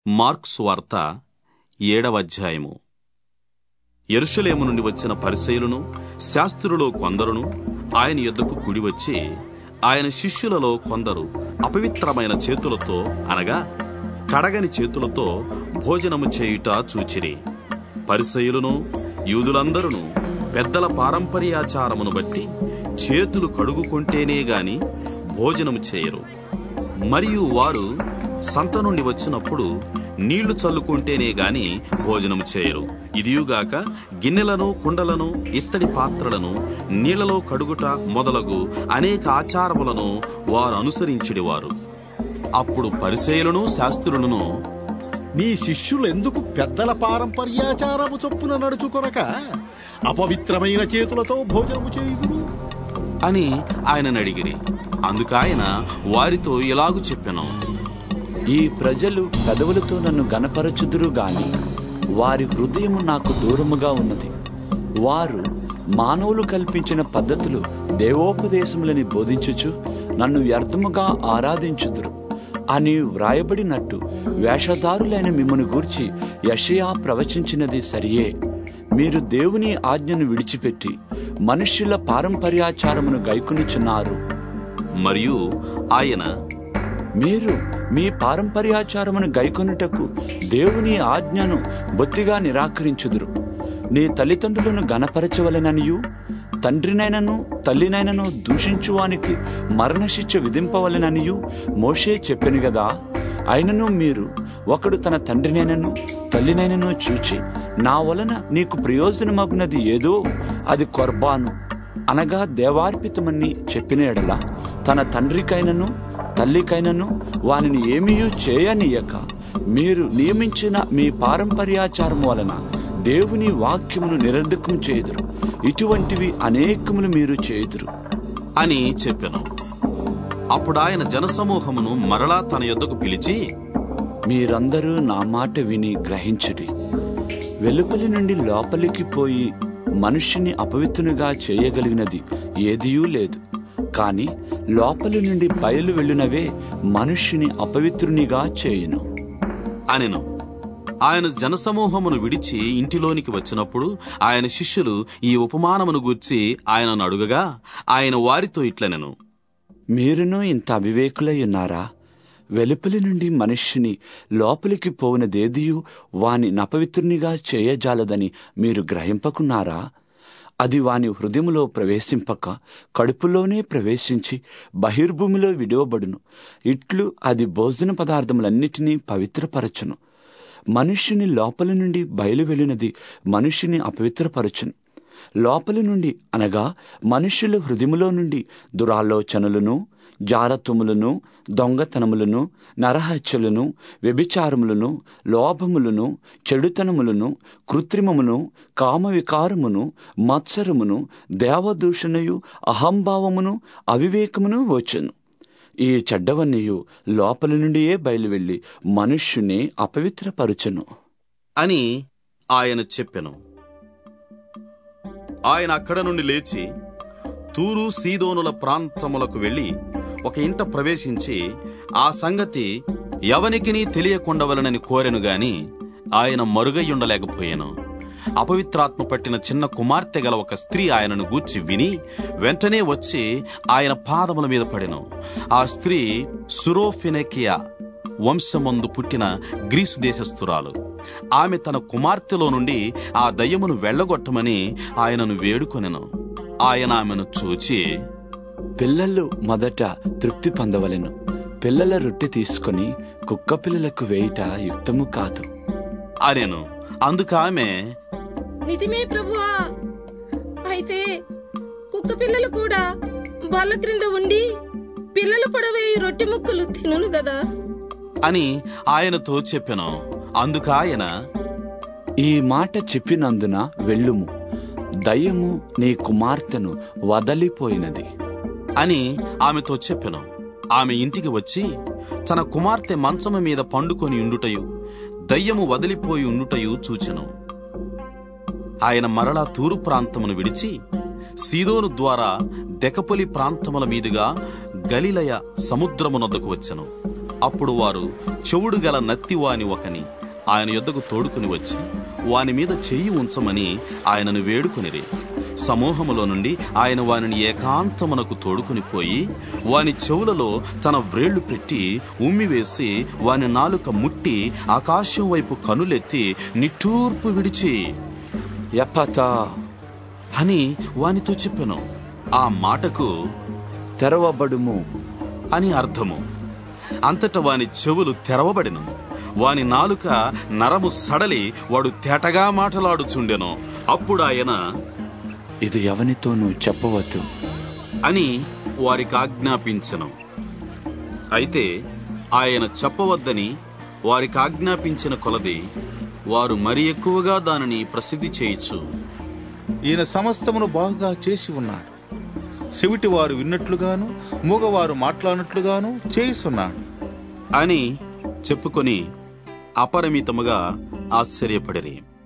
marks వార్త ఏడవ అధ్యాయము యెరూషలేము నుండి వచ్చిన పరిసయులను శాస్త్రులలో కొందరును ఆయన యొద్దకు కూడి వచ్చి ఆయన శిష్యులలో కొందరు అపవిత్రమైన చేతులతో అనగా కడగని చేతులతో భోజనము చేయుట చూచిరి పరిసయులను యూదులందరూ పెద్దల పారంపర్యాచారమును బట్టి చేతులు కడుగుకుంటేనే గాని భోజనము చేయరు మరియు వారు సంత నుండి వచ్చినప్పుడు నీళ్లు చల్లుకుంటేనే గాని భోజనము చేయరు ఇదియుగాక గిన్నెలను కుండలను ఇత్తడి పాత్రలను నీళ్లలో కడుగుట మొదలగు అనేక ఆచారములను వారు అనుసరించిడివారు అప్పుడు పరిసేయులను శాస్త్రులను నీ శిష్యులు ఎందుకు పెద్దల పారంపర్యాచారము చొప్పున నడుచుకొనక అపవిత్రమైన చేతులతో భోజనము చేయుదురు అని ఆయనను అడిగిరి అందుకాయన వారితో ఇలాగు చెప్పెను ఈ ప్రజలు పెదవులతో నన్ను గనపరచుదురు గాని వారి హృదయము నాకు దూరముగా ఉన్నది వారు మానవులు కల్పించిన పద్ధతులు దేవోపదేశములని బోధించుచు నన్ను వ్యర్థముగా ఆరాధించుదురు అని వ్రాయబడినట్టు వేషధారులైన మిమ్మను గూర్చి యషయా ప్రవచించినది సరియే మీరు దేవుని ఆజ్ఞను విడిచిపెట్టి మనుష్యుల పారంపర్యాచారమును గైకొనుచున్నారు మరియు ఆయన మీరు మీ పారంపర్యాచారమును గైకొనుటకు దేవుని ఆజ్ఞను బొత్తిగా నిరాకరించుదురు నీ తల్లిదండ్రులను గనపరచవలెననియు తండ్రినైనను తల్లినైనను దూషించువానికి మరణశిక్ష విధింపవలెననియు మోషే చెప్పెను గదా అయినను మీరు ఒకడు తన తండ్రినైనను తల్లినైనను చూచి నా వలన నీకు ప్రయోజనమగునది ఏదో అది కొర్బాను అనగా దేవార్పితమని చెప్పిన ఎడల తన తండ్రికైనను తల్లికైనను వానిని ఏమీయూ చేయనీయక మీరు నియమించిన మీ పారంపర్యాచారం వలన దేవుని వాక్యమును నిరర్ధకం చేయుదురు ఇటువంటివి అనేకములు మీరు చేయుదురు అని చెప్పెను అప్పుడు ఆయన జనసమూహమును మరలా తన యొద్దకు పిలిచి మీరందరూ నా మాట విని గ్రహించుడి వెలుపలి నుండి లోపలికి పోయి మనుష్యుని అపవిత్రునిగా చేయగలిగినది ఏదియూ లేదు కాని లోపలి నుండి బయలు వెళ్ళినవే మనుష్యుని అపవిత్రునిగా చేయును అనెను ఆయన జనసమూహమును విడిచి ఇంటిలోనికి వచ్చినప్పుడు ఆయన శిష్యులు ఈ ఉపమానమును గూర్చి ఆయనను అడుగగా ఆయన వారితో ఇట్లనెను మీరును ఇంత అవివేకులై ఉన్నారా వెలుపలి నుండి మనుష్యుని లోపలికి పోవునదేదియు వాని నపవిత్రునిగా చేయజాలదని మీరు గ్రహింపకున్నారా అది వాని హృదయములో ప్రవేశింపక కడుపులోనే ప్రవేశించి బహిర్భూమిలో విడవబడును ఇట్లు అది భోజన పదార్థములన్నిటినీ పవిత్రపరచును మనుష్యుని లోపలి నుండి బయలు వెళ్ళినది మనుష్యుని అపవిత్రపరచును లోపలి నుండి అనగా మనుష్యుల హృదయములో నుండి దురాలోచనలను జారత్వములను దొంగతనములను నరహత్యలను వ్యభిచారములను లోభములను చెడుతనములను కృత్రిమమును కామవికారమును మత్సరమును దేవదూషణయు అహంభావమును అవివేకమును వచ్చును ఈ చెడ్డవన్నీయు లోపలి నుండియే బయలువెళ్ళి మనుష్యుని అపవిత్రపరుచును అని ఆయన చెప్పెను ఆయన అక్కడ నుండి లేచి తూరు సీదోనుల ప్రాంతములకు వెళ్లి ఒక ఇంట ప్రవేశించి ఆ సంగతి ఎవనికినీ తెలియకుండవలనని కోరెను గాని ఆయన మరుగయ్యుండలేకపోయాను అపవిత్రాత్మ పట్టిన చిన్న కుమార్తె గల ఒక స్త్రీ ఆయనను గూర్చి విని వెంటనే వచ్చి ఆయన పాదముల మీద పడెను ఆ స్త్రీ సురోఫినెకియా వంశమందు పుట్టిన గ్రీసు దేశస్థురాలు ఆమె తన కుమార్తెలో నుండి ఆ దయ్యమును వెళ్ళగొట్టమని ఆయనను వేడుకొనెను ఆయన ఆమెను చూచి పిల్లలు మొదట తృప్తి పొందవలెను పిల్లల రొట్టె తీసుకొని కుక్క పిల్లలకు వేయుట యుక్తము కాదు అనెను అందుకు ఆమె నిజమే ప్రభువా అయితే కుక్క పిల్లలు కూడా బల్ల క్రింద ఉండి పిల్లలు పడవేయి రొట్టె ముక్కలు తినును గదా అని ఆయనతో చెప్పెను అందుకు ఆయన ఈ మాట చెప్పినందున వెళ్ళుము దయ్యము నీ కుమార్తెను వదలిపోయినది అని ఆమెతో చెప్పెను ఆమె ఇంటికి వచ్చి తన కుమార్తె మంచము మీద పండుకొని ఉండుటయు దయ్యము వదిలిపోయి ఉండుటయు చూచెను ఆయన మరలా తూరు ప్రాంతమును విడిచి సీదోను ద్వారా దెకపొలి ప్రాంతముల మీదుగా గలిలయ సముద్రమునొద్దకు వచ్చెను అప్పుడు వారు చెవుడు గల నత్తి వాని ఒకని ఆయన యొద్దకు తోడుకుని వచ్చి వాని మీద చెయ్యి ఉంచమని ఆయనను వేడుకొనిరి సమూహములో నుండి ఆయన వానిని ఏకాంతమునకు తోడుకుని పోయి వాని చెవులలో తన వ్రేళ్లు పెట్టి ఉమ్మివేసి వాని నాలుక ముట్టి ఆకాశం వైపు కనులెత్తి నిట్టూర్పు విడిచి ఎప్పతా అని వానితో చెప్పెను ఆ మాటకు తెరవబడుము అని అర్థము అంతట వాని చెవులు తెరవబడిను వాని నాలుక నరము సడలి వాడు తేటగా మాటలాడుచుండెను అప్పుడు ఆయన ఇది ఎవనితోనూ చెప్పవద్దు అని వారికి ఆజ్ఞాపించెను అయితే ఆయన చెప్పవద్దని వారికి ఆజ్ఞాపించిన కొలది వారు మరి ఎక్కువగా దానిని ప్రసిద్ధి చేయిచు ఈయన సమస్తమును బాగుగా చేసి ఉన్నాడు చెవిటి వారు విన్నట్లుగాను మూగవారు మాట్లాడినట్లుగాను చేయిస్తున్నాడు అని చెప్పుకొని అపరిమితముగా ఆశ్చర్యపడిరి